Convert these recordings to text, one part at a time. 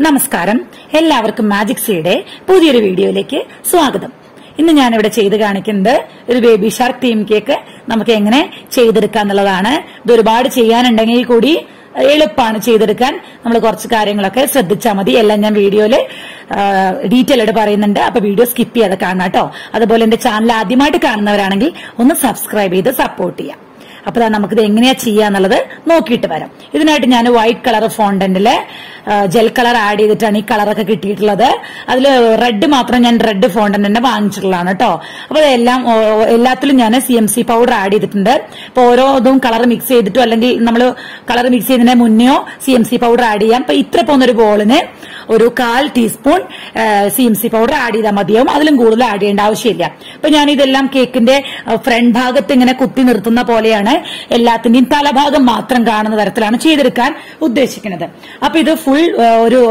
നമസ്കാരം എല്ലാവർക്കും മാജിക് സീയുടെ പുതിയൊരു വീഡിയോയിലേക്ക് സ്വാഗതം ഇന്ന് ഞാനിവിടെ ചെയ്ത് കാണിക്കുന്നത് ഒരു ബേബി ഷാർക്ക് തീം കേക്ക് നമുക്ക് എങ്ങനെ ചെയ്തെടുക്കാം എന്നുള്ളതാണ് ഇത് ഒരുപാട് ചെയ്യാനുണ്ടെങ്കിൽ കൂടി എളുപ്പമാണ് ചെയ്തെടുക്കാൻ നമ്മൾ കുറച്ച് കാര്യങ്ങളൊക്കെ ശ്രദ്ധിച്ചാൽ മതി എല്ലാം ഞാൻ വീഡിയോയില് ഡീറ്റെയിൽ ആയിട്ട് പറയുന്നുണ്ട് അപ്പൊ വീഡിയോ സ്കിപ്പ് ചെയ്യാതെ കാണാം കേട്ടോ അതുപോലെ എന്റെ ചാനൽ ആദ്യമായിട്ട് കാണുന്നവരാണെങ്കിൽ ഒന്ന് സബ്സ്ക്രൈബ് ചെയ്ത് സപ്പോർട്ട് ചെയ്യാം അപ്പൊ ദാ നമുക്കിത് എങ്ങനെയാ ചെയ്യാന്നുള്ളത് നോക്കിയിട്ട് വരാം ഇതിനായിട്ട് ഞാൻ വൈറ്റ് കളർ ഫോണ്ടന്റില് ജെൽ കളർ ആഡ് ചെയ്തിട്ടാണ് ഈ കളറൊക്കെ കിട്ടിയിട്ടുള്ളത് അതിൽ റെഡ് മാത്രം ഞാൻ റെഡ് ഫോണ്ടന്റ് തന്നെ വാങ്ങിച്ചിട്ടുള്ളതാണ് കേട്ടോ അപ്പൊ എല്ലാം എല്ലാത്തിലും ഞാൻ C M C powder add ചെയ്തിട്ടുണ്ട് അപ്പൊ ഓരോ ഇതും കളർ മിക്സ് ചെയ്തിട്ടോ അല്ലെങ്കിൽ നമ്മൾ കളർ മിക്സ് ചെയ്തതിന് മുന്നെയോ C M C powder add ചെയ്യാം അപ്പൊ ഇത്ര പോകുന്നൊരു ബോളിന് ഒരു കാൽ teaspoon C M C powder add ചെയ്താൽ മതിയാവും അതിലും കൂടുതൽ ആഡ് ചെയ്യേണ്ട ആവശ്യമില്ല അപ്പൊ ഞാൻ ഇതെല്ലാം കേക്കിന്റെ ഫ്രണ്ട് ഭാഗത്ത് ഇങ്ങനെ കുത്തി നിർത്തുന്ന പോലെയാണ് എല്ലാത്തിന്റെയും തലഭാഗം മാത്രം കാണുന്ന തരത്തിലാണ് ചെയ്തെടുക്കാൻ ഉദ്ദേശിക്കുന്നത് അപ്പൊ ഇത് ഫുൾ ഒരു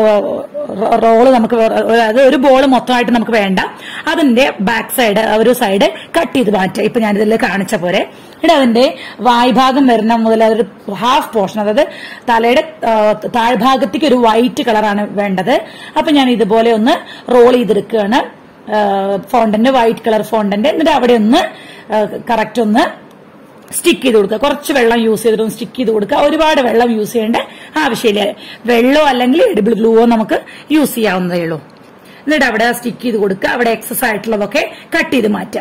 റോള് നമുക്ക് അതായത് ഒരു ബോൾ മൊത്തമായിട്ട് നമുക്ക് വേണ്ട അതിന്റെ ബാക്ക് സൈഡ് ഒരു സൈഡ് കട്ട് ചെയ്ത് മാറ്റുക ഇപ്പൊ ഞാൻ ഇതിൽ കാണിച്ച പോലെ ഇവിടെ അതിന്റെ വായ്ഭാഗം വരുന്ന മുതൽ ഒരു ഹാഫ് പോർഷൻ അതായത് തലയുടെ താഴ്ഭാഗത്തേക്ക് ഒരു വൈറ്റ് കളറാണ് വേണ്ടത് അപ്പൊ ഞാൻ ഇതുപോലെ ഒന്ന് റോൾ ചെയ്തെടുക്കുകയാണ് ഫോണ്ടന്റ് വൈറ്റ് കളർ ഫോണ്ടന്റ് എന്നിട്ട് അവിടെ ഒന്ന് കറക്റ്റ് ഒന്ന് സ്റ്റിക്ക് ചെയ്ത് കൊടുക്കുക കുറച്ച് വെള്ളം യൂസ് ചെയ്തിട്ട് ഒന്ന് സ്റ്റിക്ക് ചെയ്ത് കൊടുക്കുക ഒരുപാട് വെള്ളം യൂസ് ചെയ്യേണ്ട ആവശ്യമില്ല വെള്ളമോ അല്ലെങ്കിൽ എഡിബിൾ ഗ്ലൂവോ നമുക്ക് യൂസ് ചെയ്യാവുന്നതേ ഉള്ളൂ എന്നിട്ട് അവിടെ സ്റ്റിക്ക് ചെയ്ത് കൊടുക്കുക അവിടെ എക്സസ് ആയിട്ടുള്ളതൊക്കെ കട്ട് ചെയ്ത് മാറ്റാം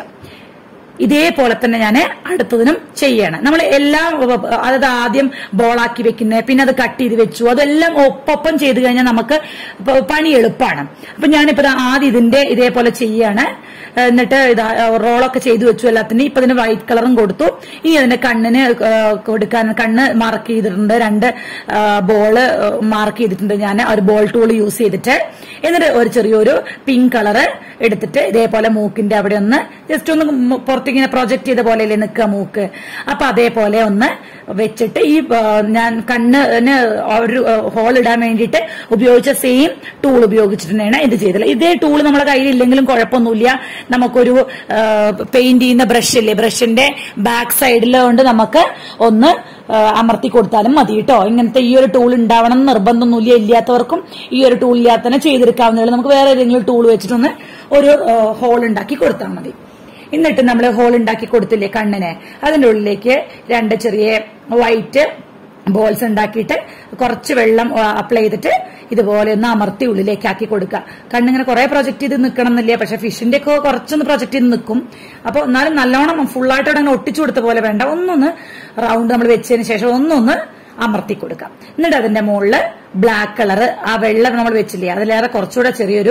ഇതേപോലെ തന്നെ ഞാൻ അടുത്തതിനും ചെയ്യണം നമ്മൾ എല്ലാം അതായത് ആദ്യം ബോളാക്കി വെക്കുന്നത് പിന്നെ അത് കട്ട് ചെയ്ത് വെച്ചു അതെല്ലാം ഒപ്പൊപ്പം ചെയ്ത് കഴിഞ്ഞാൽ നമുക്ക് പണി എളുപ്പമാണ് അപ്പൊ ഞാനിപ്പോ ആദ്യം ഇതിന്റെ ഇതേപോലെ ചെയ്യാണ് എന്നിട്ട് ഇത് റോളൊക്കെ ചെയ്തു വെച്ചു എല്ലാത്തിനും ഇപ്പൊ ഇതിന് വൈറ്റ് കളറും കൊടുത്തു ഇനി അതിന്റെ കണ്ണിന് കൊടുക്കാൻ കണ്ണ് മാർക്ക് ചെയ്തിട്ടുണ്ട് രണ്ട് ബോള് മാർക്ക് ചെയ്തിട്ടുണ്ട് ഞാൻ ഒരു ബോൾ ടൂൾ യൂസ് ചെയ്തിട്ട് എന്നിട്ട് ഒരു ചെറിയൊരു പിങ്ക് കളറ് എടുത്തിട്ട് ഇതേപോലെ മൂക്കിന്റെ അവിടെ ഒന്ന് ജസ്റ്റ് ഒന്ന് പുറത്തിങ്ങനെ പ്രൊജക്ട് ചെയ്ത പോലെയല്ലേ നിൽക്കുക മൂക്ക് അപ്പൊ അതേപോലെ ഒന്ന് വെച്ചിട്ട് ഈ ഞാൻ കണ്ണിന് ഒരു ഹോൾ ഇടാൻ വേണ്ടിയിട്ട് ഉപയോഗിച്ച സെയിം ടൂൾ ഉപയോഗിച്ചിട്ടാണ് ഇത് ചെയ്തത് ഇതേ ടൂൾ നമ്മുടെ കയ്യിൽ ഇല്ലെങ്കിലും കുഴപ്പമൊന്നുമില്ല നമുക്കൊരു പെയിന്റ് ചെയ്യുന്ന ബ്രഷ് ഇല്ലേ ബ്രഷിന്റെ ബാക്ക് സൈഡിൽ കൊണ്ട് നമുക്ക് ഒന്ന് അമർത്തി കൊടുത്താലും മതി കേട്ടോ ഇങ്ങനത്തെ ഈ ഒരു ടൂൾ ഉണ്ടാവണം എന്ന് നിർബന്ധമൊന്നുമില്ല ഇല്ലാത്തവർക്കും ഈ ഒരു ടൂൾ ഇല്ലാത്ത തന്നെ ചെയ്തെടുക്കാവുന്നതാണ് നമുക്ക് വേറെ ഏതെങ്കിലും ടൂൾ വെച്ചിട്ടൊന്ന് ഒരു ഹോൾ ഉണ്ടാക്കി കൊടുത്താൽ മതി എന്നിട്ട് നമ്മൾ ഹോൾ ഉണ്ടാക്കി കൊടുത്തില്ലേ കണ്ണിന് അതിന്റെ ഉള്ളിലേക്ക് രണ്ട് ചെറിയ വൈറ്റ് ബോൾസ് ഉണ്ടാക്കിയിട്ട് കുറച്ച് വെള്ളം അപ്ലൈ ചെയ്തിട്ട് ഇതുപോലെ ഒന്ന് അമർത്തി ഉള്ളിലേക്ക് ആക്കി കൊടുക്കുക കണ്ണിങ്ങനെ കുറെ പ്രൊജക്ട് ചെയ്ത് നിൽക്കണം എന്നില്ല പക്ഷെ ഫിഷിന്റെ ഒക്കെ കുറച്ചൊന്ന് പ്രൊജക്ട് ചെയ്ത് നിൽക്കും അപ്പൊ എന്നാലും നല്ലോണം ഫുള്ളായിട്ട് അങ്ങനെ ഒട്ടിച്ചു കൊടുത്ത പോലെ വേണ്ട ഒന്നൊന്ന് റൗണ്ട് നമ്മൾ വെച്ചതിന് ശേഷം ഒന്നൊന്ന് അമർത്തി കൊടുക്കാം എന്നിട്ട് അതിന്റെ മുകളിൽ ബ്ലാക്ക് കളർ ആ വെള്ളം നമ്മൾ വെച്ചില്ലേ അതിലേറെ കുറച്ചുകൂടെ ചെറിയൊരു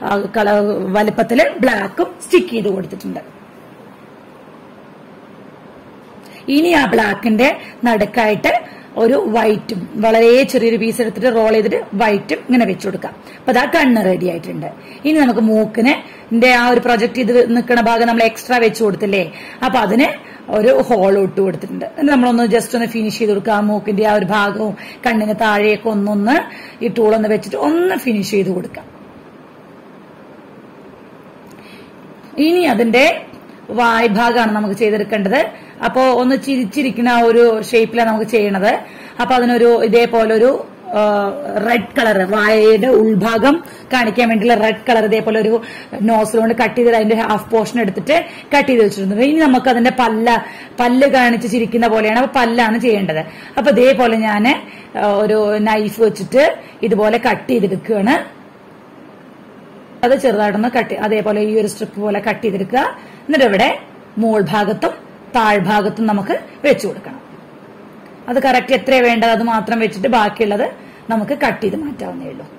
കളർ വലുപ്പത്തില് ബ്ലാക്കും സ്റ്റിക്ക് ചെയ്ത് കൊടുത്തിട്ടുണ്ട് ഇനി ആ ബ്ലാക്കിന്റെ നടുക്കായിട്ട് ഒരു വൈറ്റും വളരെ ചെറിയൊരു പീസ് എടുത്തിട്ട് റോൾ ചെയ്തിട്ട് വൈറ്റും ഇങ്ങനെ വെച്ചു കൊടുക്കാം അപ്പൊ അതാ കണ്ണ് റെഡി ആയിട്ടുണ്ട് ഇനി നമുക്ക് മൂക്കിന് ആ ഒരു പ്രൊജക്ട് ചെയ്ത് നിൽക്കുന്ന ഭാഗം നമ്മൾ എക്സ്ട്രാ വെച്ചു കൊടുത്തില്ലേ അപ്പൊ അതിന് ഒരു ഹോൾ ഇട്ട് കൊടുത്തിട്ടുണ്ട് എന്നിട്ട് നമ്മളൊന്ന് ജസ്റ്റ് ഒന്ന് ഫിനിഷ് ചെയ്ത് കൊടുക്കുക മൂക്കിന്റെ ആ ഒരു ഭാഗവും കണ്ണിന് താഴെയൊക്കെ ഒന്നൊന്ന് ഈ ടൂളൊന്ന് വെച്ചിട്ട് ഒന്ന് ഫിനിഷ് ചെയ്ത് കൊടുക്കാം ഇനി അതിന്റെ വായ്ഭാഗമാണ് നമുക്ക് ചെയ്തെടുക്കേണ്ടത് അപ്പോ ഒന്ന് ചിരിച്ചിരിക്കുന്ന ഒരു ഷേപ്പിലാണ് നമുക്ക് ചെയ്യണത് അപ്പൊ അതിനൊരു ഇതേപോലെ ഒരു റെഡ് കളർ വായയുടെ ഉൾഭാഗം കാണിക്കാൻ വേണ്ടിയുള്ള റെഡ് കളർ ഇതേപോലെ ഒരു നോസിൽ കൊണ്ട് കട്ട് ചെയ്ത് അതിന്റെ ഹാഫ് പോർഷൻ എടുത്തിട്ട് കട്ട് ചെയ്ത് വെച്ചിട്ടുണ്ട് ഇനി നമുക്ക് അതിന്റെ പല്ല പല്ല് കാണിച്ച് ചിരിക്കുന്ന പോലെയാണ് അപ്പൊ പല്ലാണ് ചെയ്യേണ്ടത് അപ്പൊ ഇതേപോലെ ഞാൻ ഒരു നൈഫ് വെച്ചിട്ട് ഇതുപോലെ കട്ട് ചെയ്തെടുക്കുകയാണ് അത് ചെറുതായിട്ടൊന്ന് കട്ട് അതേപോലെ ഈ ഒരു സ്ട്രിപ്പ് പോലെ കട്ട് ചെയ്തെടുക്കുക എന്നിട്ട് ഇവിടെ മോൾ ഭാഗത്തും താഴ്ഭാഗത്തും നമുക്ക് വെച്ചു കൊടുക്കണം അത് കറക്റ്റ് എത്ര വേണ്ടത് അത് മാത്രം വെച്ചിട്ട് ബാക്കിയുള്ളത് നമുക്ക് കട്ട് ചെയ്ത് മാറ്റാവുന്നേ ഉള്ളൂ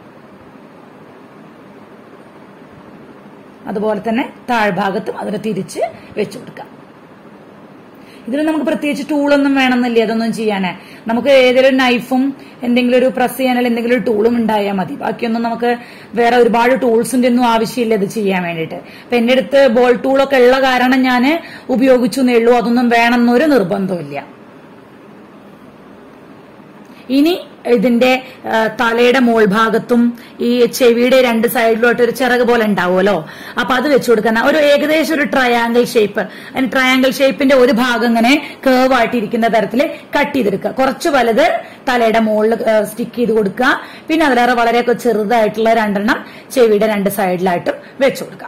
അതുപോലെ തന്നെ താഴ്ഭാഗത്തും അതിന് തിരിച്ച് വെച്ചു കൊടുക്കാം ഇതിന് നമുക്ക് പ്രത്യേകിച്ച് ടൂളൊന്നും വേണമെന്നില്ല അതൊന്നും ചെയ്യാനേ നമുക്ക് ഏതെങ്കിലും നൈഫും എന്തെങ്കിലും ഒരു പ്രസ് ചെയ്യാനുള്ള എന്തെങ്കിലും ഒരു ടൂളും ഉണ്ടായാൽ മതി ബാക്കിയൊന്നും നമുക്ക് വേറെ ഒരുപാട് ടൂൾസിന്റെ ഒന്നും ആവശ്യമില്ല ഇത് ചെയ്യാൻ വേണ്ടിയിട്ട് അപ്പൊ എന്റെ അടുത്ത് ബോൾ ടൂളൊക്കെ ഉള്ള കാരണം ഞാൻ ഉപയോഗിച്ചു എന്നേ ഉള്ളൂ അതൊന്നും വേണമെന്നൊരു നിർബന്ധമില്ല ഇനി ഇതിന്റെ ആ, തലയുടെ മോൾ ഭാഗത്തും ഈ ചെവിയുടെ രണ്ട് സൈഡിലോട്ട് ഒരു ചിറക് പോലെ ഉണ്ടാവുമല്ലോ അപ്പൊ അത് വെച്ചു കൊടുക്കുന്ന ഒരു ഏകദേശം ഒരു ട്രയാങ്കിൾ ഷേപ്പ് അതിന് ട്രയാങ്കിൾ ഷേപ്പിന്റെ ഒരു ഭാഗം ഇങ്ങനെ കേവ് ആയിട്ടിരിക്കുന്ന തരത്തിൽ കട്ട് ചെയ്തെടുക്കുക കുറച്ച് വലുത് തലയുടെ മുകളിൽ സ്റ്റിക്ക് ചെയ്ത് കൊടുക്കുക പിന്നെ അതിലേറെ വളരെ ചെറുതായിട്ടുള്ള രണ്ടെണ്ണം ചെവിയുടെ രണ്ട് സൈഡിലായിട്ടും വെച്ചു കൊടുക്കാം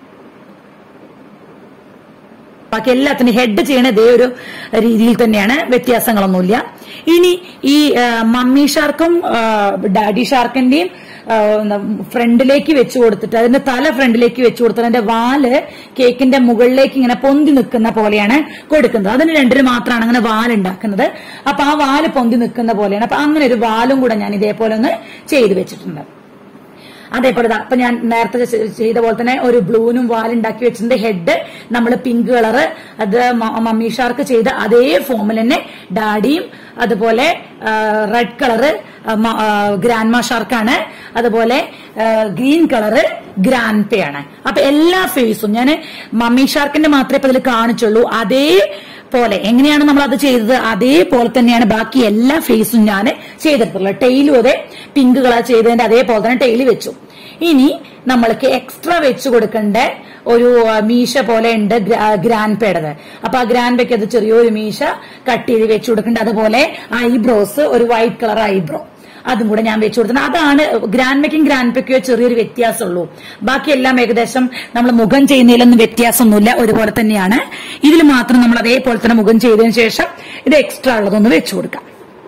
ബാക്കി എല്ലാത്തിനും ഹെഡ് ചെയ്യണ ഇതേ ഒരു രീതിയിൽ തന്നെയാണ് വ്യത്യാസങ്ങളൊന്നുമില്ല ഇനി ഈ ആ, മമ്മി ഷാർക്കും ആ, ഡാഡി ഷാർക്കിന്റെയും ആ, എന്താ, ഫ്രണ്ടിലേക്ക് വെച്ചു കൊടുത്തിട്ട് അതിന്റെ തല ഫ്രണ്ടിലേക്ക് വെച്ചു കൊടുത്തിട്ട് അതിന്റെ വാല് കേക്കിന്റെ മുകളിലേക്ക് ഇങ്ങനെ പൊന്തി നിൽക്കുന്ന പോലെയാണ് കൊടുക്കുന്നത് അതിന് രണ്ടിന് മാത്രമാണ് അങ്ങനെ വാലുണ്ടാക്കുന്നത് അപ്പൊ ആ വാല് പൊന്തി നിൽക്കുന്ന പോലെയാണ് അപ്പൊ അങ്ങനെ ഒരു വാലും കൂടെ ഞാൻ ഇതേപോലെ ഒന്ന് ചെയ്തു വെച്ചിട്ടുണ്ട് അതേപോലെ ദാ ഇപ്പൊ ഞാൻ നേരത്തെ ചെ- ചെയ്ത പോലെ തന്നെ ഒരു ബ്ലൂനും വാലുണ്ടാക്കി വെച്ചിട്ടുണ്ട് ഹെഡ് നമ്മൾ പിങ്ക് കളറ് അത് മ- മമ്മി ഷാർക്ക് ചെയ്ത അതേ ഫോമിൽ തന്നെ ഡാഡിയും അതുപോലെ റെഡ് കളറ് ഗ്രാൻഡ്മ ഷാർക്കാണ് അതുപോലെ ഗ്രീൻ കളറ് ഗ്രാൻഡ് പേ ആണ് അപ്പൊ എല്ലാ ഫേസും ഞാൻ മമ്മി ഷാർക്കിന്റെ മാത്രമേ ഇപ്പൊ ഇതിൽ കാണിച്ചുള്ളൂ അതേ പോലെ എങ്ങനെയാണ് നമ്മൾ അത് ചെയ്തത് അതേപോലെ തന്നെയാണ് ബാക്കി എല്ലാ ഫേസും ഞാൻ ചെയ്തിട്ടുള്ളത് ടെയിലും അതെ പിങ്ക് കളർ ചെയ്തതിന്റെ അതേപോലെ തന്നെ ടെയിൽ വെച്ചു ഇനി നമ്മൾക്ക് എക്സ്ട്രാ വെച്ച് കൊടുക്കേണ്ട ഒരു ആ, മീശ പോലെ ഉണ്ട് ഗ്രാൻഡ് പേടത് അപ്പൊ ആ ഗ്രാൻഡ് പേക്ക് അത് ചെറിയൊരു മീശ കട്ട് ചെയ്ത് വെച്ച് കൊടുക്കേണ്ട അതുപോലെ ഐബ്രോസ് ഒരു വൈറ്റ് കളർ ഐബ്രോ അതും കൂടെ ഞാൻ വെച്ചു കൊടുത്തത് അതാണ് ഗ്രാൻഡ് മേക്കും ഗ്രാൻഡ് പെക്കോ ചെറിയൊരു വ്യത്യാസമുള്ളൂ ബാക്കിയെല്ലാം ഏകദേശം നമ്മൾ മുഖം ചെയ്യുന്നതിലൊന്നും വ്യത്യാസമൊന്നുമില്ല ഒരുപോലെ തന്നെയാണ് ഇതിൽ മാത്രം നമ്മൾ അതേപോലെ തന്നെ മുഖം ചെയ്തതിനു ശേഷം ഇത് എക്സ്ട്രാ ഉള്ളതൊന്ന് വെച്ചു കൊടുക്കാം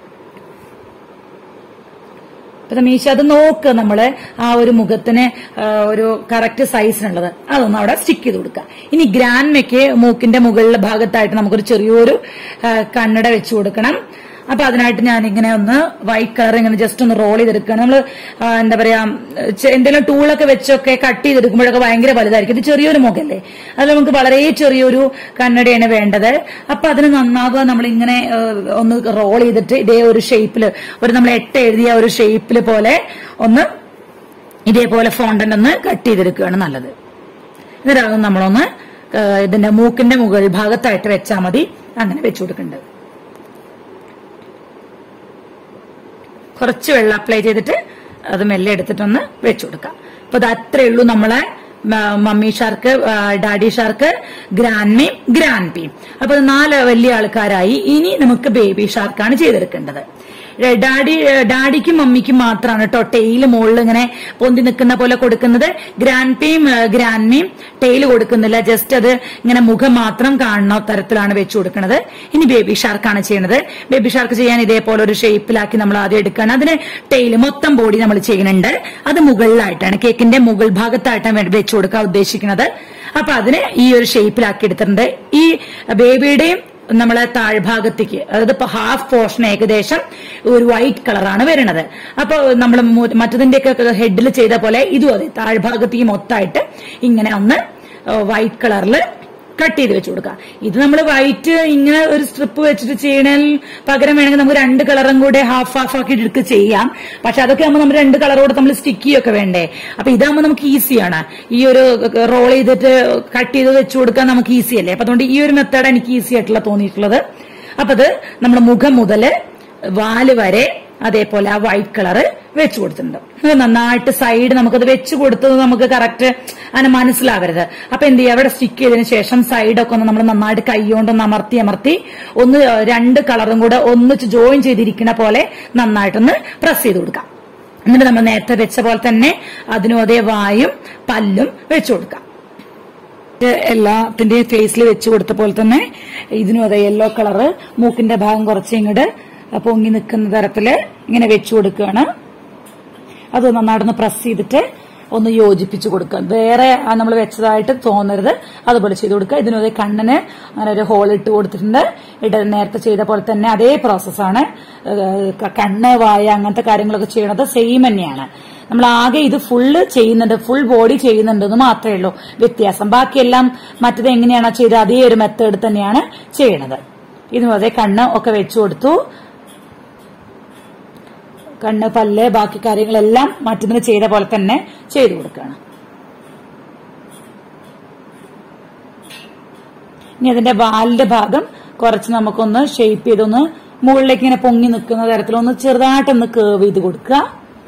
ഇപ്പൊ മീശ അത് നോക്ക് നമ്മള് ആ ഒരു മുഖത്തിന് ആ, ഒരു കറക്റ്റ് സൈസിനുള്ളത് അതൊന്ന് അവിടെ സ്റ്റിക്ക് ചെയ്ത് കൊടുക്കുക ഇനി ഗ്രാൻമയ്ക്ക് മൂക്കിന്റെ മുകളിലെ ഭാഗത്തായിട്ട് നമുക്കൊരു ചെറിയൊരു ആ, കണ്ണട വെച്ചു കൊടുക്കണം അപ്പൊ അതിനായിട്ട് ഞാൻ ഇങ്ങനെ ഒന്ന് വൈറ്റ് കളർ ഇങ്ങനെ ജസ്റ്റ് ഒന്ന് റോൾ ചെയ്തെടുക്കുകയാണ് നമ്മൾ എന്താ പറയാ ചെ- എന്തെങ്കിലും ടൂളൊക്കെ വെച്ചൊക്കെ കട്ട് ചെയ്തെടുക്കുമ്പോഴൊക്കെ ഭയങ്കര വലുതായിരിക്കും ഇത് ചെറിയൊരു മുഖല്ലേ അത് നമുക്ക് വളരെ ചെറിയൊരു കണ്ണടയാണ് വേണ്ടത് അപ്പൊ അതിന് നന്നാവുക നമ്മൾ ഇങ്ങനെ ഒന്ന് റോൾ ചെയ്തിട്ട് ഇതേ ഒരു ഷേപ്പിൽ ഒരു നമ്മൾ എട്ട് എഴുതിയ ഒരു ഷേപ്പിൽ പോലെ ഒന്ന് ഇതേപോലെ ഫോണ്ടന്റ് ഒന്ന് കട്ട് ചെയ്തെടുക്കുകയാണ് നല്ലത് എന്നിട്ട് നമ്മളൊന്ന് ആ, ഇതിന്റെ മൂക്കിന്റെ മുകൾ ഭാഗത്തായിട്ട് വെച്ചാൽ മതി അങ്ങനെ വെച്ചു കൊടുക്കേണ്ടത് കുറച്ച് വെള്ളം അപ്ലൈ ചെയ്തിട്ട് അത് മെല്ലെ എടുത്തിട്ടൊന്ന് വെച്ചു കൊടുക്കാം അപ്പൊ അത് അത്രേ ഉള്ളൂ നമ്മളെ മ- മമ്മി ഷാർക്ക് ആ, ഡാഡി ഷാർക്ക് ഗ്രാൻഡ്മയും ഗ്രാൻഡ് പിയും അപ്പൊ ഇത് നാല് വലിയ ആൾക്കാരായി ഇനി നമുക്ക് ബേബി ഷാർക്കാണ് ചെയ്തെടുക്കേണ്ടത് ഏ, ഡാഡി ഏ, ഡാഡിക്കും മമ്മിക്കും മാത്രമാണ് കേട്ടോ ടെയില് മുകളിൽ ഇങ്ങനെ പൊന്തി നിൽക്കുന്ന പോലെ കൊടുക്കുന്നത് ഗ്രാൻഡ് പിയും ഗ്രാൻഡ്മയും ടെയില് കൊടുക്കുന്നില്ല ജസ്റ്റ് അത് ഇങ്ങനെ മുഖം മാത്രം കാണുന്ന തരത്തിലാണ് വെച്ചു കൊടുക്കുന്നത് ഇനി ബേബി ഷാർക്കാണ് ചെയ്യുന്നത് ബേബി ഷാർക്ക് ചെയ്യാൻ ഇതേപോലെ ഒരു ഷേപ്പിലാക്കി നമ്മൾ ആദ്യം എടുക്കുകയാണ് അതിന് ടെയില് മൊത്തം ബോഡി നമ്മൾ ചെയ്യുന്നുണ്ട് അത് മുകളിലായിട്ടാണ് കേക്കിന്റെ മുകൾ ഭാഗത്തായിട്ടാണ് വേ- വെച്ചു കൊടുക്കാൻ ഉദ്ദേശിക്കുന്നത് അപ്പൊ അതിന് ഈ ഒരു ഷേപ്പിലാക്കി എടുത്തിട്ടുണ്ട് ഈ ബേബിയുടെയും നമ്മളെ താഴ്ഭാഗത്തേക്ക് അതായത് ഇപ്പൊ ഹാഫ് പോർഷൻ ഏകദേശം ഒരു വൈറ്റ് കളറാണ് വരുന്നത് അപ്പൊ നമ്മൾ മറ്റതിന്റെയൊക്കെ ഹെഡിൽ ചെയ്ത പോലെ ഇതും അതെ താഴ്ഭാഗത്തേക്ക് മൊത്തമായിട്ട് ഇങ്ങനെ ഒന്ന് വൈറ്റ് കളറിൽ കട്ട് ചെയ്ത് വെച്ച് കൊടുക്കുക ഇത് നമ്മൾ വൈറ്റ് ഇങ്ങനെ ഒരു സ്ട്രിപ്പ് വെച്ചിട്ട് ചെയ്യണതിൽ പകരം വേണമെങ്കിൽ നമുക്ക് രണ്ട് കളറും കൂടെ ഹാഫ് ഹാഫ് ആക്കി എടുത്ത് ചെയ്യാം പക്ഷെ അതൊക്കെ ആകുമ്പോൾ നമ്മൾ രണ്ട് കളറോട് നമ്മൾ സ്റ്റിക്ക് ഒക്കെ വേണ്ടേ അപ്പൊ ഇതാകുമ്പോൾ നമുക്ക് ഈസിയാണ് ഈ ഒരു റോൾ ചെയ്തിട്ട് കട്ട് ചെയ്ത് വെച്ച് കൊടുക്കാൻ നമുക്ക് ഈസി അല്ലേ അപ്പൊ അതുകൊണ്ട് ഈ ഒരു മെത്തേഡ് എനിക്ക് ഈസി ആയിട്ടുള്ള തോന്നിയിട്ടുള്ളത് അപ്പൊ അത് നമ്മുടെ മുഖം മുതല് വാല് വരെ അതേപോലെ ആ വൈറ്റ് കളറ് വെച്ചു കൊടുത്തിട്ടുണ്ട് അത് നന്നായിട്ട് സൈഡ് നമുക്കത് വെച്ച് കൊടുത്തത് നമുക്ക് കറക്റ്റ് അങ്ങനെ മനസ്സിലാവരുത് അപ്പൊ എന്ത് ചെയ്യുക അവിടെ സ്റ്റിക്ക് ചെയ്തതിന് ശേഷം സൈഡൊക്കെ ഒന്ന് നമ്മൾ നന്നായിട്ട് കൈകൊണ്ടൊന്ന് അമർത്തി അമർത്തി ഒന്ന് രണ്ട് കളറും കൂടെ ഒന്നിച്ച് ജോയിൻ ചെയ്തിരിക്കുന്ന പോലെ നന്നായിട്ടൊന്ന് പ്രസ് ചെയ്ത് കൊടുക്കാം എന്നിട്ട് നമ്മൾ നേരത്തെ വെച്ച പോലെ തന്നെ അതിനും അതേ വായും പല്ലും വെച്ചു കൊടുക്കാം ഇത് എല്ലാത്തിന്റെയും ഫേസിൽ വെച്ച് കൊടുത്ത പോലെ തന്നെ ഇതിനും അതെ യെല്ലോ കളറ് മൂക്കിന്റെ ഭാഗം കുറച്ച് ഇങ്ങോട്ട് പൊങ്ങി നിൽക്കുന്ന തരത്തില് ഇങ്ങനെ വെച്ചു കൊടുക്കുകയാണ് അത് നന്നായിട്ടൊന്ന് പ്രസ് ചെയ്തിട്ട് ഒന്ന് യോജിപ്പിച്ച് കൊടുക്കുക വേറെ നമ്മൾ വെച്ചതായിട്ട് തോന്നരുത് അതുപോലെ ചെയ്ത് കൊടുക്കുക ഇതിനും അതേ കണ്ണിന് അങ്ങനെ ഒരു ഹോൾ ഇട്ട് കൊടുത്തിട്ടുണ്ട് ഇട നേരത്തെ ചെയ്ത പോലെ തന്നെ അതേ പ്രോസസ്സാണ് കണ്ണ് വായ അങ്ങനത്തെ കാര്യങ്ങളൊക്കെ ചെയ്യണത് സെയിം തന്നെയാണ് നമ്മൾ ആകെ ഇത് ഫുള്ള് ചെയ്യുന്നുണ്ട് ഫുൾ ബോഡി ചെയ്യുന്നുണ്ടെന്ന് മാത്രമേ ഉള്ളൂ വ്യത്യാസം ബാക്കിയെല്ലാം മറ്റത് എങ്ങനെയാണോ ചെയ്തത് അതേ ഒരു മെത്തേഡ് തന്നെയാണ് ചെയ്യണത് ഇതിനും അതേ കണ്ണ് ഒക്കെ വെച്ചു കൊടുത്തു കണ്ണ് പല്ല് ബാക്കി കാര്യങ്ങളെല്ലാം മറ്റതിന് ചെയ്ത പോലെ തന്നെ ചെയ്തു കൊടുക്കുകയാണ് ഇനി അതിന്റെ വാലിന്റെ ഭാഗം കുറച്ച് നമുക്കൊന്ന് ഷേപ്പ് ചെയ്തൊന്ന് മുകളിലേക്ക് ഇങ്ങനെ പൊങ്ങി നിൽക്കുന്ന തരത്തിൽ ഒന്ന് ചെറുതായിട്ടൊന്ന് കേവ് ചെയ്ത് കൊടുക്കുക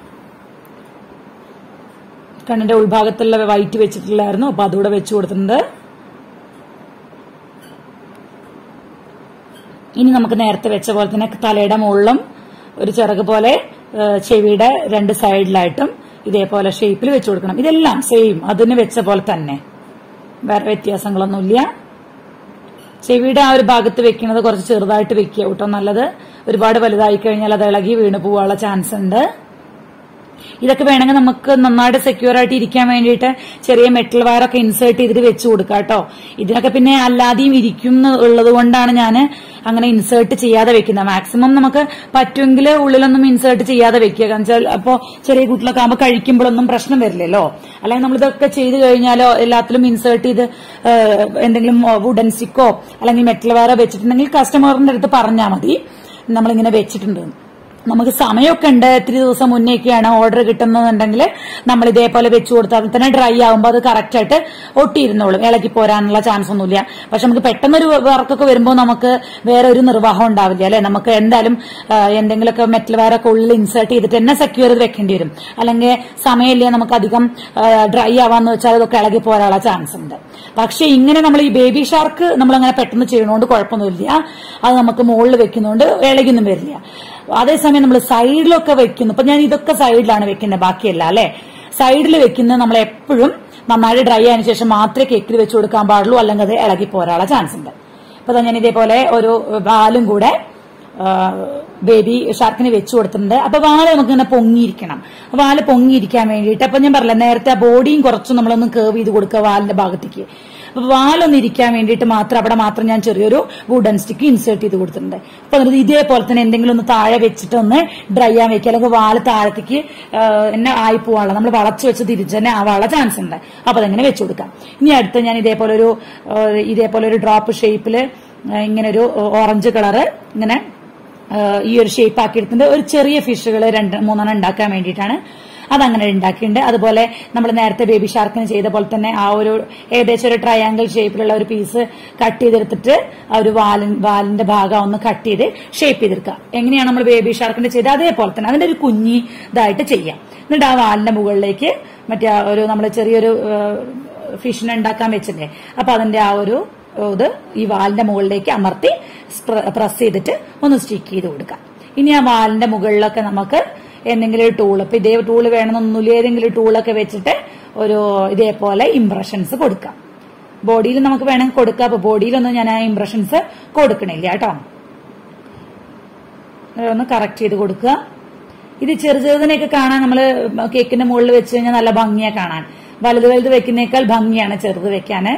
കണ്ണിന്റെ ഉൾഭാഗത്തുള്ള വൈറ്റ് വെച്ചിട്ടില്ലായിരുന്നു അപ്പൊ അതുകൂടെ വെച്ചു കൊടുത്തിട്ടുണ്ട് ഇനി നമുക്ക് നേരത്തെ വെച്ച പോലെ തന്നെ തലയുടെ മുകളിലും ഒരു ചിറക് പോലെ ഏ, ചെവിയുടെ രണ്ട് സൈഡിലായിട്ടും ഇതേപോലെ ഷേപ്പിൽ വെച്ചു കൊടുക്കണം ഇതെല്ലാം സെയിം അതിന് വെച്ച പോലെ തന്നെ വേറെ വ്യത്യാസങ്ങളൊന്നുമില്ല ചെവിയുടെ ആ ഒരു ഭാഗത്ത് വെക്കുന്നത് കുറച്ച് ചെറുതായിട്ട് വെക്കുക കേട്ടോ നല്ലത് ഒരുപാട് വലുതായി കഴിഞ്ഞാൽ അത് ഇളകി വീണ് പോവാനുള്ള ചാൻസ് ഉണ്ട് ഇതൊക്കെ വേണമെങ്കിൽ നമുക്ക് നന്നായിട്ട് സെക്യൂർ ആയിട്ട് ഇരിക്കാൻ വേണ്ടിയിട്ട് ചെറിയ മെറ്റൽ വയറൊക്കെ ഇൻസേർട്ട് ചെയ്തിട്ട് വെച്ച് കൊടുക്കാം കേട്ടോ ഇതിനൊക്കെ പിന്നെ അല്ലാതെയും ഇരിക്കും ഉള്ളത് കൊണ്ടാണ് ഞാൻ അങ്ങനെ ഇൻസേർട്ട് ചെയ്യാതെ വെക്കുന്നത് മാക്സിമം നമുക്ക് പറ്റുമെങ്കിൽ ഉള്ളിലൊന്നും ഇൻസേർട്ട് ചെയ്യാതെ വെക്കുക കാരണം വെച്ചാൽ അപ്പോ ചെറിയ കുട്ടികളൊക്കെ ആകുമ്പോൾ കഴിക്കുമ്പോഴൊന്നും പ്രശ്നം വരില്ലല്ലോ അല്ലെങ്കിൽ നമ്മൾ ഇതൊക്കെ ചെയ്ത് കഴിഞ്ഞാലോ എല്ലാത്തിലും ഇൻസേർട്ട് ചെയ്ത് ഏഹ്, എന്തെങ്കിലും വുഡൻ സ്റ്റിക്കോ അല്ലെങ്കിൽ മെറ്റൽ വയറോ വെച്ചിട്ടുണ്ടെങ്കിൽ കസ്റ്റമറിന്റെ അടുത്ത് പറഞ്ഞാൽ മതി നമ്മളിങ്ങനെ വെച്ചിട്ടുണ്ട് നമുക്ക് സമയമൊക്കെ ഉണ്ട് ഇത്തിരി ദിവസം മുന്നേയൊക്കെയാണ് ഓർഡർ കിട്ടുന്നതെന്നുണ്ടെങ്കിൽ നമ്മൾ ഇതേപോലെ വെച്ചു കൊടുത്താൽ അത് തന്നെ ഡ്രൈ ആകുമ്പോൾ അത് കറക്റ്റ് ആയിട്ട് ഒട്ടിയിരുന്നോളും ഇളകി പോരാനുള്ള ചാൻസ് ഒന്നുമില്ല പക്ഷെ നമുക്ക് പെട്ടെന്നൊരു വർക്കൊക്കെ വരുമ്പോൾ നമുക്ക് വേറെ ഒരു നിർവാഹം ഉണ്ടാവില്ല അല്ലെ നമുക്ക് എന്തായാലും ആ, എന്തെങ്കിലുമൊക്കെ മെറ്റൽ വയറൊക്കെ ഉള്ളിൽ ഇൻസേർട്ട് ചെയ്തിട്ട് തന്നെ സെക്യൂർ ചെയ്ത് വെക്കേണ്ടി വരും അല്ലെങ്കിൽ സമയമില്ല നമുക്ക് അധികം ഡ്രൈ ആവാന്ന് വെച്ചാൽ അതൊക്കെ ഇളകി പോരാനുള്ള ചാൻസ് ഉണ്ട് പക്ഷെ ഇങ്ങനെ നമ്മൾ ഈ ബേബി ഷാർക്ക് നമ്മൾ അങ്ങനെ പെട്ടെന്ന് ചെയ്യണോണ്ട് കുഴപ്പമൊന്നുമില്ല അത് നമുക്ക് മുകളിൽ വെക്കുന്നതുകൊണ്ട് ഇളകിയൊന്നും വരില്ല അതേസമയം നമ്മൾ സൈഡിലൊക്കെ വെക്കുന്നു ഇപ്പൊ ഞാൻ ഇതൊക്കെ സൈഡിലാണ് വെക്കുന്നത് ബാക്കിയല്ല അല്ലെ സൈഡിൽ വെക്കുന്നത് നമ്മൾ എപ്പോഴും നന്നായിട്ട് ഡ്രൈ ആയതിനു ശേഷം മാത്രമേ കേക്കിൽ വെച്ച് കൊടുക്കാൻ പാടുള്ളൂ അല്ലെങ്കിൽ അത് ഇളകി പോരാനുള്ള ചാൻസ് ഉണ്ട് അപ്പൊ ദാ ഞാൻ ഇതേപോലെ ഒരു വാലും കൂടെ ബേബി ഷാർക്കിന് വെച്ചു കൊടുത്തിട്ടുണ്ട് അപ്പൊ വാല് നമുക്ക് ഇങ്ങനെ പൊങ്ങിയിരിക്കണം വാല് പൊങ്ങിയിരിക്കാൻ വേണ്ടിയിട്ട് അപ്പൊ ഞാൻ പറഞ്ഞില്ല നേരത്തെ ആ ബോഡിയും കുറച്ചും നമ്മളൊന്ന് കേവ് ചെയ്ത് കൊടുക്കുക വാലിന്റെ ഭാഗത്തേക്ക് അപ്പൊ വാലൊന്ന് ഇരിക്കാൻ വേണ്ടിയിട്ട് മാത്രം അവിടെ മാത്രം ഞാൻ ചെറിയൊരു വുഡൻ സ്റ്റിക്ക് ഇൻസേർട്ട് ചെയ്ത് കൊടുത്തിട്ടുണ്ട് അപ്പൊ എന്നിട്ട് ഇതേപോലെ തന്നെ എന്തെങ്കിലും ഒന്ന് താഴെ വെച്ചിട്ട് ഒന്ന് ഡ്രൈ ആൻ വെക്കുക അല്ലെങ്കിൽ വാല് താഴത്തേക്ക് ആ, എന്നെ ആയി പോവാനുള്ള നമ്മൾ വളച്ച് വെച്ച് തിരിച്ച് തന്നെ ആവാനുള്ള ചാൻസ് ഉണ്ട് അപ്പൊ അതെങ്ങനെ വെച്ചു കൊടുക്കാം ഇനി അടുത്ത് ഞാൻ ഇതേപോലെ ഒരു ആ, ഇതേപോലെ ഒരു ഡ്രോപ്പ് ഷേപ്പില് ഇങ്ങനെ ഒരു ഓറഞ്ച് കളറ് ഇങ്ങനെ ആ, ഈ ഒരു ഷേപ്പ് ആക്കിയെടുത്തിട്ടുണ്ട് ഒരു ചെറിയ ഫിഷുകൾ രണ്ട് മൂന്നെണ്ണം ഉണ്ടാക്കാൻ വേണ്ടിയിട്ടാണ് അതങ്ങനെ ഉണ്ടാക്കിയിട്ടുണ്ട് അതുപോലെ നമ്മൾ നേരത്തെ ബേബി ഷാർക്കിന് ചെയ്ത പോലെ തന്നെ ആ ഒരു ഏകദേശം ഒരു ട്രയാങ്കിൾ ഷേപ്പിലുള്ള ഒരു പീസ് കട്ട് ചെയ്തെടുത്തിട്ട് ആ ഒരു വാലിൻ വാലിന്റെ ഭാഗം ഒന്ന് കട്ട് ചെയ്ത് ഷേപ്പ് ചെയ്തെടുക്കുക എങ്ങനെയാണ് നമ്മൾ ബേബി ഷാർക്കിന്റെ ചെയ്ത് അതേപോലെ തന്നെ അതിന്റെ ഒരു കുഞ്ഞി ഇതായിട്ട് ചെയ്യാം എന്നിട്ട് ആ വാലിന്റെ മുകളിലേക്ക് മറ്റേ ആ ഒരു നമ്മൾ ചെറിയൊരു ഫിഷിനെ ഉണ്ടാക്കാൻ വെച്ചില്ലേ അപ്പൊ അതിന്റെ ആ ഒരു ഇത് ഈ വാലിന്റെ മുകളിലേക്ക് അമർത്തി പ്രസ് ചെയ്തിട്ട് ഒന്ന് സ്റ്റിക്ക് ചെയ്ത് കൊടുക്കാം ഇനി ആ വാലിന്റെ മുകളിലൊക്കെ നമുക്ക് എന്തെങ്കിലും ഒരു ടൂൾ ഇപ്പൊ ഇതേ ടൂൾ വേണമെന്നൊന്നുമില്ല ഏതെങ്കിലും ടൂളൊക്കെ വെച്ചിട്ട് ഒരു ഇതേപോലെ ഇംപ്രഷൻസ് കൊടുക്കാം ബോഡിയിൽ നമുക്ക് വേണമെങ്കിൽ കൊടുക്കാം അപ്പൊ ബോഡിയിലൊന്നും ഞാൻ ആ ഇംപ്രഷൻസ് കൊടുക്കണില്ല കേട്ടോ ഒന്ന് കറക്റ്റ് ചെയ്ത് കൊടുക്കുക ഇത് ചെറു ചെറുതിനെയൊക്കെ കാണാൻ നമ്മൾ കേക്കിന്റെ മുകളിൽ വെച്ച് കഴിഞ്ഞാൽ നല്ല ഭംഗിയാ കാണാൻ വലുത് വലുത് വെക്കുന്നേക്കാൾ ഭംഗിയാണ് ചെറുത് വെക്കാന്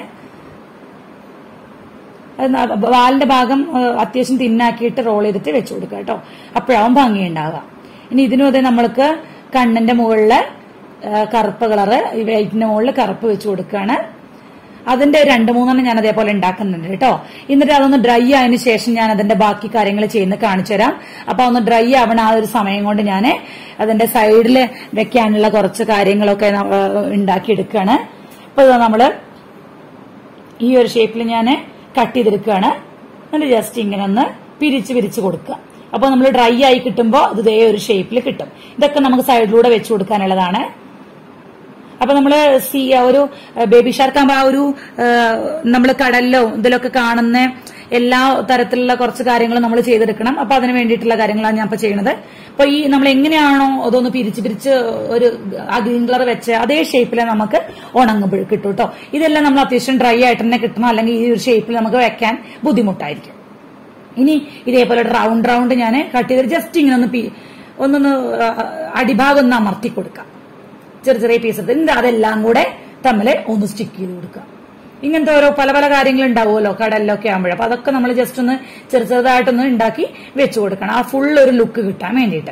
അത് ന- വാലിന്റെ ഭാഗം ഏഹ്, അത്യാവശ്യം തിന്നാക്കിയിട്ട് റോൾ ചെയ്തിട്ട് വെച്ചു കൊടുക്കുക കേട്ടോ അപ്പോഴാവും ഭംഗി ഉണ്ടാവുക ഇനി ഇതിനും അതെ നമ്മൾക്ക് കണ്ണിന്റെ മുകളില് ഏഹ്, കറുപ്പ് കളറ് ഈ വൈറ്റിന്റെ മുകളിൽ കറുപ്പ് വെച്ചു കൊടുക്കുകയാണ് അതിന്റെ രണ്ട് മൂന്നെണ്ണം ഞാൻ അതേപോലെ ഉണ്ടാക്കുന്നുണ്ട് കേട്ടോ എന്നിട്ട് അതൊന്ന് ഡ്രൈ ആയതിനു ശേഷം ഞാൻ അതിന്റെ ബാക്കി കാര്യങ്ങൾ ചെയ്യുന്ന കാണിച്ചു തരാം അപ്പൊ ഒന്ന് ഡ്രൈ ആവണ ആ ഒരു സമയം കൊണ്ട് ഞാൻ അതിന്റെ സൈഡിൽ വെക്കാനുള്ള കുറച്ച് കാര്യങ്ങളൊക്കെ ന- ഏഹ്, ഉണ്ടാക്കിയെടുക്കുകയാണ് ഇപ്പൊ ഇതാ നമ്മള് ഈ ഒരു ഷേപ്പിൽ ഞാൻ കട്ട് ചെയ്തെടുക്കുകയാണ് എന്നിട്ട് ജസ്റ്റ് ഇങ്ങനെ ഒന്ന് പിരിച്ച് പിരിച്ച് കൊടുക്കുക അപ്പൊ നമ്മൾ ഡ്രൈ ആയി കിട്ടുമ്പോൾ അത് ഇതേ ഒരു ഷേപ്പിൽ കിട്ടും ഇതൊക്കെ നമുക്ക് സൈഡിലൂടെ വെച്ച് കൊടുക്കാനുള്ളതാണ് അപ്പൊ നമ്മള് സീ ഒരു ബേബി ഷാർക്ക് ആകുമ്പോ ആ ഒരു നമ്മൾ കടലിലോ ഇതിലൊക്കെ കാണുന്ന എല്ലാ തരത്തിലുള്ള കുറച്ച് കാര്യങ്ങൾ നമ്മൾ ചെയ്തെടുക്കണം അപ്പൊ അതിന് വേണ്ടിയിട്ടുള്ള കാര്യങ്ങളാണ് ഞാൻ ഇപ്പൊ ചെയ്യുന്നത് അപ്പൊ ഈ നമ്മൾ എങ്ങനെയാണോ അതൊന്ന് പിരിച്ച് പിരിച്ച് ഒരു ആ ഗ്രീൻ കളർ വെച്ച് അതേ ഷേപ്പിൽ നമുക്ക് ഉണങ്ങുമ്പോൾ കിട്ടും കേട്ടോ ഇതെല്ലാം നമ്മൾ അത്യാവശ്യം ഡ്രൈ ആയിട്ട് തന്നെ കിട്ടണം അല്ലെങ്കിൽ ഈ ഒരു ഷേപ്പിൽ നമുക്ക് വെക്കാൻ ബുദ്ധിമുട്ടായിരിക്കും ഇനി ഇതേപോലെ റൗണ്ട് റൗണ്ട് ഞാൻ കട്ട് ചെയ്തിട്ട് ജസ്റ്റ് ഇങ്ങനെ ഒന്ന് പി- ഒന്നൊന്ന് ആ, അടിഭാഗം ഒന്ന് അമർത്തി കൊടുക്കാം ചെറിയ ചെറിയ പീസ് എന്നിട്ട് അതെല്ലാം കൂടെ തമ്മിൽ ഒന്ന് സ്റ്റിക്ക് ചെയ്ത് കൊടുക്കുക ഇങ്ങനത്തെ ഓരോ പല പല കാര്യങ്ങൾ ഉണ്ടാവുമല്ലോ കടലിലൊക്കെ ആകുമ്പോഴേ അപ്പൊ അതൊക്കെ നമ്മൾ ജസ്റ്റ് ഒന്ന് ചെറു ചെറുതായിട്ടൊന്ന് ഉണ്ടാക്കി വെച്ചു കൊടുക്കണം ആ ഫുൾ ഒരു ലുക്ക് കിട്ടാൻ വേണ്ടിയിട്ട്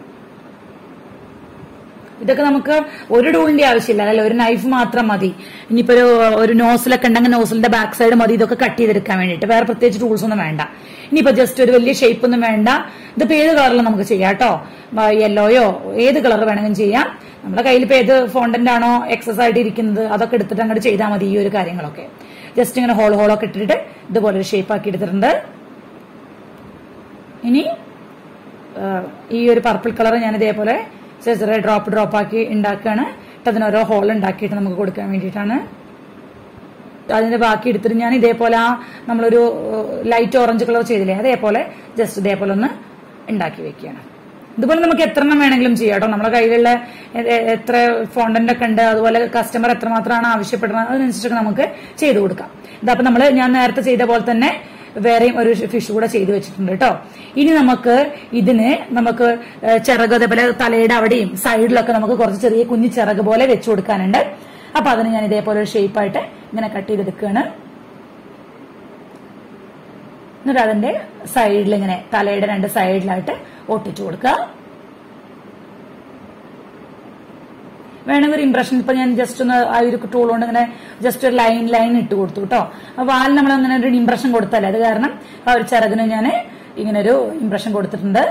ഇതൊക്കെ നമുക്ക് ഒരു ടൂളിന്റെ ആവശ്യമില്ല അല്ല ഒരു നൈഫ് മാത്രം മതി ഇനിയിപ്പോ ഒരു ഒരു നോസിലൊക്കെ ഉണ്ടെങ്കിൽ നോസിലിന്റെ ബാക്ക് സൈഡ് മതി ഇതൊക്കെ കട്ട് ചെയ്തെടുക്കാൻ വേണ്ടിയിട്ട് വേറെ പ്രത്യേകിച്ച് ടൂൾസ് ഒന്നും വേണ്ട ഇനിയിപ്പോ ജസ്റ്റ് ഒരു വലിയ ഷേപ്പ് ഒന്നും വേണ്ട ഇതിപ്പോ ഏത് കളറിലും നമുക്ക് ചെയ്യാം കേട്ടോ യെല്ലോയോ ഏത് കളർ വേണമെങ്കിലും ചെയ്യാം നമ്മുടെ കയ്യിൽ ഇപ്പൊ ഏത് ഫോണ്ടന്റ് ആണോ എക്സസ് ആയിട്ട് ഇരിക്കുന്നത് അതൊക്കെ എടുത്തിട്ട് അങ്ങോട്ട് ചെയ്താൽ മതി ഈ ഒരു കാര്യങ്ങളൊക്കെ ജസ്റ്റ് ഇങ്ങനെ ഹോൾ ഹോളൊക്കെ ഇട്ടിട്ട് ഇതുപോലെ ഒരു ഷേപ്പ് ആക്കി എടുത്തിട്ടുണ്ട് ഇനി ആ, ഈ ഒരു പർപ്പിൾ കളർ ഞാൻ ഇതേപോലെ ചെറിയ ചെറിയ ഡ്രോപ്പ് ഡ്രോപ്പ് ആക്കി ഉണ്ടാക്കുകയാണ് എന്നിട്ട് അതിന് ഓരോ ഹോൾ ഉണ്ടാക്കിയിട്ട് നമുക്ക് കൊടുക്കാൻ വേണ്ടിയിട്ടാണ് അതിന്റെ ബാക്കി എടുത്തിട്ട് ഞാൻ ഇതേപോലെ ആ നമ്മളൊരു ലൈറ്റ് ഓറഞ്ച് കളർ ചെയ്തില്ലേ അതേപോലെ ജസ്റ്റ് ഇതേപോലെ ഒന്ന് ഉണ്ടാക്കി വെക്കുകയാണ് ഇതുപോലെ നമുക്ക് എത്ര എണ്ണം വേണമെങ്കിലും ചെയ്യാം കേട്ടോ നമ്മുടെ കയ്യിലുള്ള എ- എ- എത്ര ഫോണ്ടന്റ് ഒക്കെ ഉണ്ട് അതുപോലെ കസ്റ്റമർ എത്രമാത്രമാണ് ആവശ്യപ്പെടുന്നത് അതിനനുസരിച്ചൊക്കെ നമുക്ക് ചെയ്തു കൊടുക്കാം ഇതപ്പോ നമ്മള് ഞാൻ നേരത്തെ ചെയ്ത പോലെ തന്നെ വേറെയും ഒരു ഫിഷ് കൂടെ ചെയ്തു വെച്ചിട്ടുണ്ട് കേട്ടോ ഇനി നമുക്ക് ഇതിന് നമുക്ക് ഏഹ്, ചിറക് അതേപോലെ തലയുടെ അവിടെയും സൈഡിലൊക്കെ നമുക്ക് കുറച്ച് ചെറിയ കുഞ്ഞു ചിറക് പോലെ വെച്ചു കൊടുക്കാനുണ്ട് അപ്പൊ അതിന് ഞാൻ ഇതേപോലെ ഒരു ഷേപ്പായിട്ട് ഇങ്ങനെ കട്ട് ചെയ്തെടുക്കുകയാണ് എന്നിട്ട് അതിന്റെ സൈഡിൽ ഇങ്ങനെ തലയുടെ രണ്ട് സൈഡിലായിട്ട് ഒട്ടിച്ചു കൊടുക്കുക വേണമെങ്കിൽ ഒരു ഇംപ്രഷൻ ഇപ്പൊ ഞാൻ ജസ്റ്റ് ഒന്ന് ആ ഒരു ടൂൾ കൊണ്ട് ഇങ്ങനെ ജസ്റ്റ് ഒരു ലൈൻ ലൈൻ ഇട്ട് കൊടുത്തു കേട്ടോ ആ വാൽ നമ്മൾ അങ്ങനെ ഒരു ഇംപ്രഷൻ കൊടുത്തല്ലേ അത് കാരണം ആ ഒരു ചിറകിന് ഞാൻ ഇങ്ങനെ ഒരു ഇംപ്രഷൻ കൊടുത്തിട്ടുണ്ട്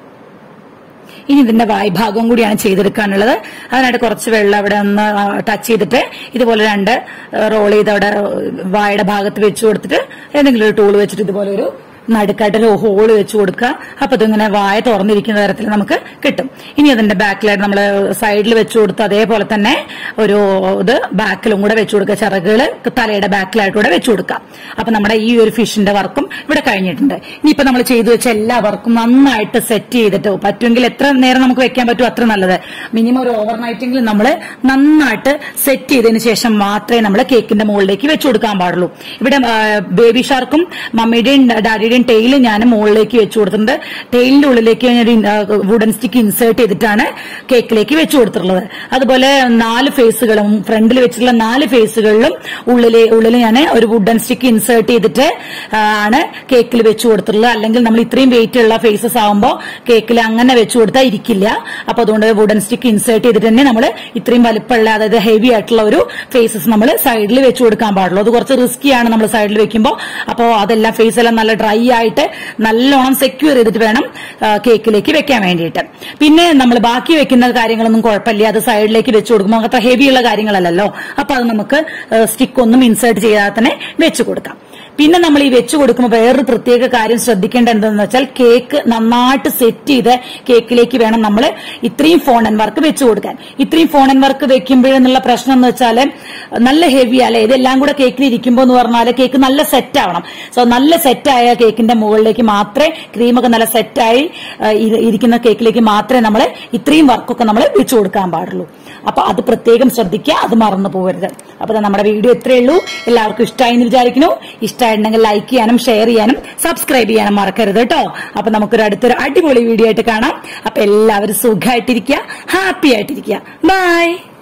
ഇനി ഇതിന്റെ വായ്ഭാഗം കൂടിയാണ് ചെയ്തെടുക്കാനുള്ളത് അതിനായിട്ട് കുറച്ച് വെള്ളം അവിടെ ഒന്ന് ടച്ച് ചെയ്തിട്ട് ഇതുപോലെ രണ്ട് റോൾ ചെയ്ത് അവിടെ വായുടെ ഭാഗത്ത് വെച്ച് കൊടുത്തിട്ട് ഏതെങ്കിലും ഒരു ടൂൾ വെച്ചിട്ട് ഇതുപോലെ ഒരു നടുക്കായിട്ട് ഒരു ഹോള് വെച്ച് കൊടുക്കുക അപ്പൊ ഇതിങ്ങനെ വായ തുറന്നിരിക്കുന്ന തരത്തിൽ നമുക്ക് കിട്ടും ഇനി അതിന്റെ ബാക്കിലായിട്ട് നമ്മൾ സൈഡിൽ വെച്ച് കൊടുത്ത് അതേപോലെ തന്നെ ഒരു ഇത് ബാക്കിലും കൂടെ വെച്ച് കൊടുക്കുക ചിറകുകൾ തലയുടെ ബാക്കിലായിട്ട് കൂടെ വെച്ച് കൊടുക്കാം അപ്പൊ നമ്മുടെ ഈ ഒരു ഫിഷിന്റെ വർക്കും ഇവിടെ കഴിഞ്ഞിട്ടുണ്ട് ഇനിയിപ്പോ നമ്മൾ ചെയ്തു വെച്ച എല്ലാ വർക്കും നന്നായിട്ട് സെറ്റ് ചെയ്തിട്ട് പറ്റുമെങ്കിൽ എത്ര നേരം നമുക്ക് വെക്കാൻ പറ്റും അത്ര നല്ലത് മിനിമം ഒരു ഓവർനൈറ്റെങ്കിലും നമ്മൾ നന്നായിട്ട് സെറ്റ് ചെയ്തതിന് ശേഷം മാത്രമേ നമ്മൾ കേക്കിന്റെ മുകളിലേക്ക് വെച്ച് കൊടുക്കാൻ പാടുള്ളൂ ഇവിടെ ബേബി ഷാർക്കും മമ്മിയുടെയും ഡാഡിയുടെയും ടെയിലും ഞാൻ മുകളിലേക്ക് വെച്ച് കൊടുത്തിട്ടുണ്ട് ടെയിലിന്റെ ഉള്ളിലേക്ക് ഞാൻ ഒരു വുഡൻ സ്റ്റിക്ക് ഇൻസേർട്ട് ചെയ്തിട്ടാണ് കേക്കിലേക്ക് വെച്ച് കൊടുത്തിട്ടുള്ളത് അതുപോലെ നാല് ഫേസുകളും ഫ്രണ്ടിൽ വെച്ചിട്ടുള്ള നാല് ഫേസുകളിലും ഉള്ളിലെ ഉള്ളിൽ ഞാൻ ഒരു വുഡൻ സ്റ്റിക്ക് ഇൻസേർട്ട് ചെയ്തിട്ട് ആ, ആണ് കേക്കിൽ വെച്ച് കൊടുത്തിട്ടുള്ളത് അല്ലെങ്കിൽ നമ്മൾ ഇത്രയും വെയിറ്റ് ഉള്ള ഫേസസ് ആകുമ്പോൾ കേക്കിൽ അങ്ങനെ വെച്ച് കൊടുത്താൽ ഇരിക്കില്ല അപ്പൊ അതുകൊണ്ട് വുഡൻ സ്റ്റിക്ക് ഇൻസേർട്ട് ചെയ്തിട്ട് തന്നെ നമ്മൾ ഇത്രയും വലിപ്പമുള്ള അതായത് ഹെവി ആയിട്ടുള്ള ഒരു ഫേസസ് നമ്മൾ സൈഡിൽ വെച്ച് കൊടുക്കാൻ പാടുള്ളൂ അത് കുറച്ച് റിസ്കിയാണ് നമ്മൾ സൈഡിൽ വെക്കുമ്പോൾ അപ്പോൾ അതെല്ലാം ഫേസ് എല്ലാം നല്ല ഡ്രൈ ആയിട്ട് നല്ലോണം സെക്യൂർ ചെയ്തിട്ട് വേണം ആ, കേക്കിലേക്ക് വെക്കാൻ വേണ്ടിയിട്ട് പിന്നെ നമ്മൾ ബാക്കി വെക്കുന്ന കാര്യങ്ങളൊന്നും കുഴപ്പമില്ല അത് സൈഡിലേക്ക് വെച്ച് കൊടുക്കുമ്പോൾ അത്ര ഹെവിയുള്ള കാര്യങ്ങളല്ലല്ലോ അപ്പൊ അത് നമുക്ക് സ്റ്റിക്ക് ഒന്നും ഇൻസേർട്ട് ചെയ്യാതെ തന്നെ വെച്ച് കൊടുക്കാം പിന്നെ നമ്മൾ ഈ വെച്ച് കൊടുക്കുമ്പോൾ വേറൊരു പ്രത്യേക കാര്യം ശ്രദ്ധിക്കേണ്ട എന്തെന്ന് വെച്ചാൽ കേക്ക് നന്നായിട്ട് സെറ്റ് ചെയ്ത് കേക്കിലേക്ക് വേണം നമ്മൾ ഇത്രയും ഫോൺ ആൻഡ് വർക്ക് വെച്ച് കൊടുക്കാൻ ഇത്രയും ഫോൺ ആൻഡ് വർക്ക് വെക്കുമ്പോഴെന്നുള്ള പ്രശ്നം എന്ന് വെച്ചാൽ നല്ല ഹെവി അല്ലെ ഇതെല്ലാം കൂടെ കേക്കിൽ ഇരിക്കുമ്പോൾ എന്ന് പറഞ്ഞാൽ കേക്ക് നല്ല സെറ്റ് ആവണം സോ നല്ല സെറ്റായ കേക്കിന്റെ മുകളിലേക്ക് മാത്രമേ ക്രീമൊക്കെ നല്ല സെറ്റായി ഇരിക്കുന്ന കേക്കിലേക്ക് മാത്രമേ നമ്മൾ ഇത്രയും വർക്കൊക്കെ നമ്മൾ വെച്ച് കൊടുക്കാൻ പാടുള്ളൂ അപ്പൊ അത് പ്രത്യേകം ശ്രദ്ധിക്കുക അത് മറന്നു പോകരുത് അപ്പൊ ദാ നമ്മുടെ വീഡിയോ ഇത്രയേ ഉള്ളൂ എല്ലാവർക്കും ഇഷ്ടമായി എന്ന് വിചാരിക്കുന്നു ഇഷ്ടമായിട്ടുണ്ടെങ്കിൽ ലൈക്ക് ചെയ്യാനും ഷെയർ ചെയ്യാനും സബ്സ്ക്രൈബ് ചെയ്യാനും മറക്കരുത് കേട്ടോ അപ്പൊ നമുക്കൊരു അടുത്തൊരു അടിപൊളി വീഡിയോ ആയിട്ട് കാണാം അപ്പൊ എല്ലാവരും സുഖമായിട്ടിരിക്കുക ഹാപ്പി ആയിട്ടിരിക്കുക ബൈ